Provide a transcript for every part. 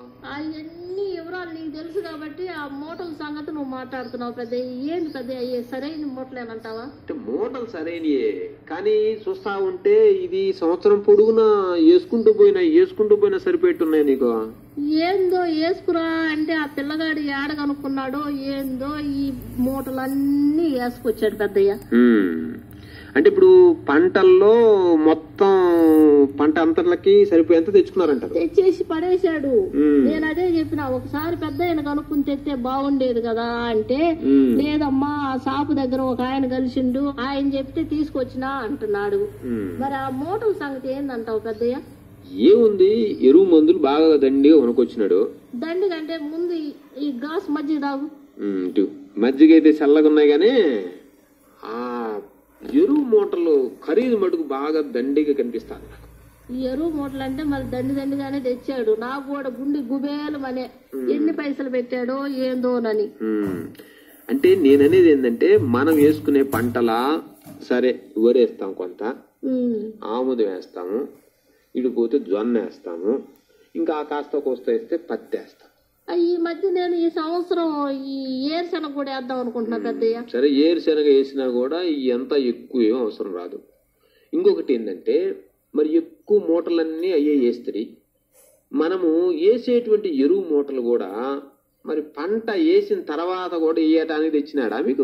అవన్నీ వివరాలు నీకు తెలుసు కాబట్టి ఆ మూటల సంగతి నువ్వు మాట్లాడుతున్నావు పెద్ద ఏంది పెద్ద అయ్యే సరైన మూటలేనంటావా అంటే మూటలు సరైనయే కానీ చూస్తా ఉంటే ఇది సంవత్సరం పొడుగునా వేసుకుంటూ పోయినా వేసుకుంటూ పోయినా సరిపెట్టున్నాయి నీకు ఏందో వేసుకురా అంటే ఆ పిల్లగాడు ఏడ కనుక్కున్నాడో ఏందో ఈ మూటలన్నీ వేసుకొచ్చాడు పెద్దయ్య హ్మ్. అంటే ఇప్పుడు పంటల్లో మొత్తం పంట అంతర్లకి సరిపోయేంత తెచ్చుకున్నారంటారు తెచ్చేసి పడేశాడు హ్మ్. నేను అదే చెప్పిన ఒకసారి పెద్ద ఆయన కనుక్కుని తెస్తే బాగుండేది కదా అంటే హ్మ్. లేదమ్మా ఆ షాపు దగ్గర ఒక ఆయన కలిసిండు ఆయన చెప్తే తీసుకొచ్చినా అంటున్నాడు హ్మ్. మరి ఆ మూటల సంగతి ఏందంటావు పెద్దయ్య ఏముంది ఎరువు మందులు బాగా దండిగా కొనుక్కొచ్చినాడు దండి కంటే ముందు ఈ- ఈ గ్లాస్ మజ్జిగ తాగు హ్మ్, ఇటు మజ్జిగ అయితే చల్లగా ఉన్నాయి కానీ ఆ ఎరువు మూటలు ఖరీదు మటుకు బాగా దండిగా కనిపిస్తాను నాకు ఈ ఎరువు మూటలు అంటే మరి దండి దండిగానే తెచ్చాడు నాకు కూడా గుండె గుబేలమనే ఎన్ని పైసలు పెట్టాడో ఏందోనని హ్మ్. అంటే నేననేది ఏంటంటే మనం వేసుకునే పంటలా సరే వరేస్తాం కొంత ఉమ్. ఆముదం వేస్తాము ఇటు పోతే జొన్న వేస్తాము ఇంకా ఆ కాస్త కోస్త వేస్తే పత్తి వేస్తాం ఆ, ఈ మధ్య నేను ఈ సంవత్సరం ఈ ఏరుశనగ కూడా వేద్దాం అనుకుంటున్నా పెద్దయ్య సరే ఏరుశనగ వేసినా కూడా ఎంత ఎక్కువ ఏం అవసరం రాదు ఇంకొకటి ఏంటంటే మరి ఎక్కువ మూటలన్నీ అయ్యే వేస్తుంది మనము వేసేటువంటి ఎరువు మూటలు కూడా మరి పంట వేసిన తర్వాత కూడా వేయటానికి తెచ్చినాడా మీకు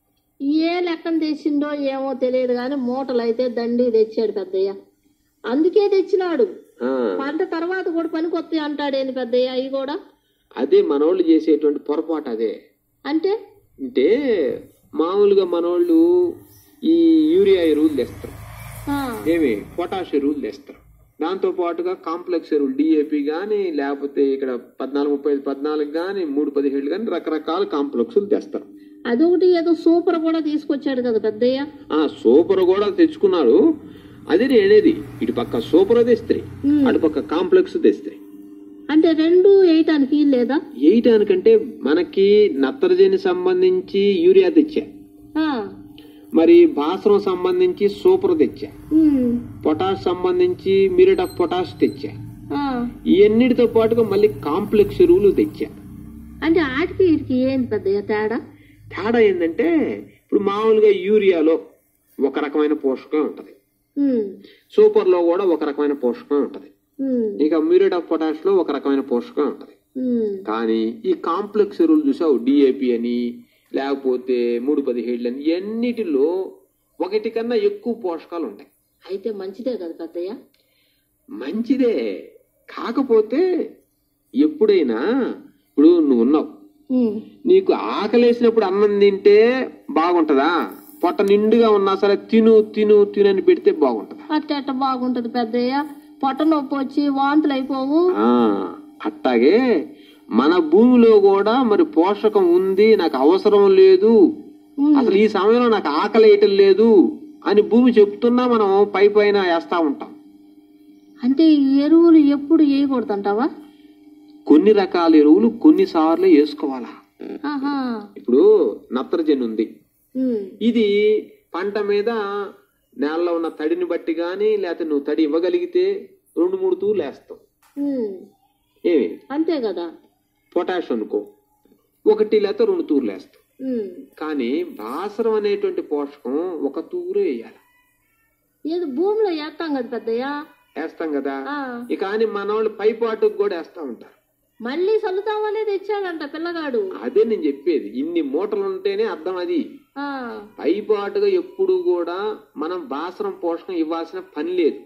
ఏ లెక్కన తెచ్చిండో ఏమో తెలియదు కానీ మూటలు అయితే దండి తెచ్చాడు పెద్దయ్య అందుకే తెచ్చినాడు ఆ, పంట తర్వాత కూడా పనికొస్తాయి అంటాడేంది పెద్దయ్య అవి కూడా అదే మనోళ్ళు చేసేటువంటి పొరపాటు అదే అంటే అంటే మామూలుగా మనోళ్ళు ఈ యూరియా ఎరువులు తెస్తారు ఆ, ఏమి పొటాష్ ఎరువులు తెస్తారు దాంతో పాటుగా కాంప్లెక్స్ ఎరువులు డిఏపి కానీ లేకపోతే ఇక్కడ పద్నాలుగు ముప్పై ఐదు పద్నాలుగు కానీ మూడు పదిహేడు కానీ రకరకాల కాంప్లెక్స్లు తెస్తారు అదొకటి ఏదో సూపర్ కూడా తీసుకొచ్చాడు కదా పెద్దయ్య ఆ సూపర్ కూడా తెచ్చుకున్నారు అదే నేనేది ఇటు పక్క సూపర్ తెస్తాయి ఉమ్. అటు పక్క కాంప్లెక్స్ తెస్తాయి అంటే రెండు వేయటానికి లేదా వేయటానికంటే మనకి నత్రజని సంబంధించి యూరియా తెచ్చా ఆ, మరి భాస్రం సంబంధించి సూపర్ తెచ్చా ఉమ్, పొటాష్ సంబంధించి మిరిట్ ఆఫ్ పొటాష్ తెచ్చా ఆ. ఇవన్నిటితో పాటుగా మళ్ళీ కాంప్లెక్స్ ఎరువులు తెచ్చా అంటే ఆటికి వీటికి ఏంది పెద్దయ్య తేడా తేడా ఏంటంటే ఇప్పుడు మామూలుగా యూరియాలో ఒక రకమైన పోషకం ఉంటది ఉమ్, సూపర్ లో కూడా ఒక రకమైన పోషకం ఉంటది ఉమ్, ఇక మ్యూరేట్ ఆఫ్ పొటాష్ లో ఒక రకమైన పోషకం ఉంటది ఉమ్. కానీ ఈ కాంప్లెక్స్ ఎరువులు చూసావు డిఏపి అని లేకపోతే మూడు పదిహేడులు అని ఇవన్నిటిలో ఒకటి కన్నా ఎక్కువ పోషకాలు ఉంటాయి అయితే మంచిదే కదా పెద్దయ్య మంచిదే కాకపోతే ఎప్పుడైనా ఇప్పుడు నువ్వు ఉన్నావు ఉమ్, నీకు ఆకలేసినప్పుడు అన్నం తింటే బాగుంటదా పొట్ట నిండుగా ఉన్నా సరే తిను తిను తిను అని పెడితే బాగుంటదా అట్ట అట్ట బాగుంటది పెద్దయ్య పొట్ట నొప్పి వచ్చి వాంతులు అయిపోవు ఆ, అట్టాగే మన భూమిలో కూడా మరి పోషకం ఉంది నాకు అవసరం లేదు ఉమ్, అసలు ఈ సమయంలో నాకు ఆకలి వేయటం లేదు అని భూమి చెప్తున్నా మనం పై పైన వేస్తా ఉంటాం అంటే ఈ ఎరువులు ఎప్పుడు వేయకూడదంటావా కొన్ని రకాల ఎరువులు కొన్నిసార్లు వేసుకోవాలా ఆహా ఇప్పుడు నత్రజని ఉంది ఉమ్, ఇది పంట మీద నేలలో ఉన్న తడిని బట్టి కానీ లేకపోతే నువ్వు తడి ఇవ్వగలిగితే రెండు మూడు తూర్లు వేస్తావు ఉమ్, ఏమి అంతే కదా పొటాష్ అనుకో ఒకటి లేకపోతే రెండు తూర్లు వేస్తావు ఉమ్. కానీ భాస్రం అనేటువంటి పోషకం ఒక తూరే వేయాలి ఏదో భూమిలో వేస్తాం కదా పెద్దయ్య వేస్తాం కదా ఆ, ఇక కానీ మన వాళ్ళు పైపాటుకు కూడా వేస్తా ఉంటారు మళ్ళీ చల్లుతామనే తెచ్చాడంట పిల్లగాడు అదే నేను చెప్పేది ఇన్ని మూటలు ఉంటేనే అర్థం అది ఆ పైపాటుగా ఎప్పుడు కూడా మనం భాస్రం పోషకం ఇవ్వాల్సిన పని లేదు